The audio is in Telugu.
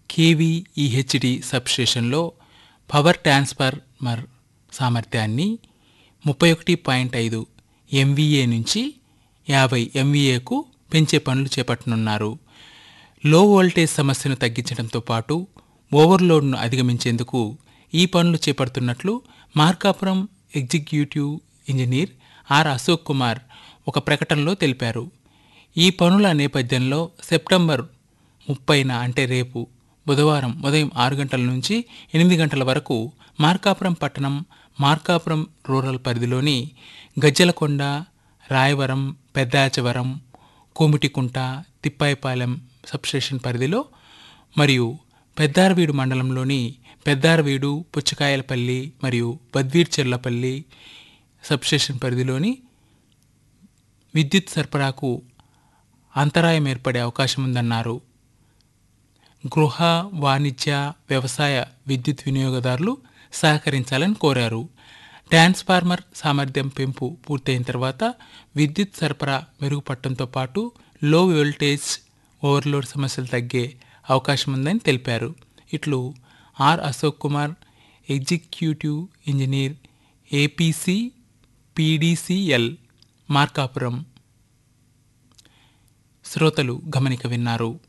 కేవీఈహెచ్డి సబ్స్టేషన్లో పవర్ ట్రాన్స్ఫార్మర్ సామర్థ్యాన్ని ముప్పై ఒకటి పాయింట్ ఐదు ఎంవీఏ నుంచి యాభై ఎంవీఏకు పెంచే పనులు చేపట్టనున్నారు లో వోల్టేజ్ సమస్యను తగ్గించడంతో పాటు ఓవర్లోడ్ను అధిగమించేందుకు ఈ పనులు చేపడుతున్నట్లు Markapuram executive engineer R Ashok Kumar ఒక ప్రకటనలో తెలిపారు ఈ పనుల నేపథ్యంలో సెప్టెంబర్ ముప్పైన అంటే రేపు బుధవారం ఉదయం ఆరు గంటల నుంచి ఎనిమిది గంటల వరకు మార్కాపురం పట్టణం మార్కాపురం రూరల్ పరిధిలోని గజ్జలకొండ రాయవరం పెద్దాచవరం కోమిటికుంట తిప్పాయిపాలెం సబ్స్టేషన్ పరిధిలో మరియు పెద్దారవీడు మండలంలోని పెద్దారవీడు పుచ్చకాయలపల్లి మరియు బద్వీర్చెర్లపల్లి సబ్స్టేషన్ పరిధిలోని విద్యుత్ సరఫరాకు అంతరాయం ఏర్పడే అవకాశం ఉందన్నారు గృహ వాణిజ్య వ్యవసాయ విద్యుత్ వినియోగదారులు సహకరించాలని కోరారు ట్రాన్స్ఫార్మర్ సామర్థ్యం పెంపు పూర్తయిన తర్వాత విద్యుత్ సరఫరా మెరుగుపడటంతో పాటు లో వోల్టేజ్ ఓవర్లోడ్ సమస్యలు తగ్గే అవకాశం ఉందని తెలిపారు ఇట్లు R Ashok Kumar executive engineer APCPDCL Markapuram శ్రోతలు గమనిక విన్నారు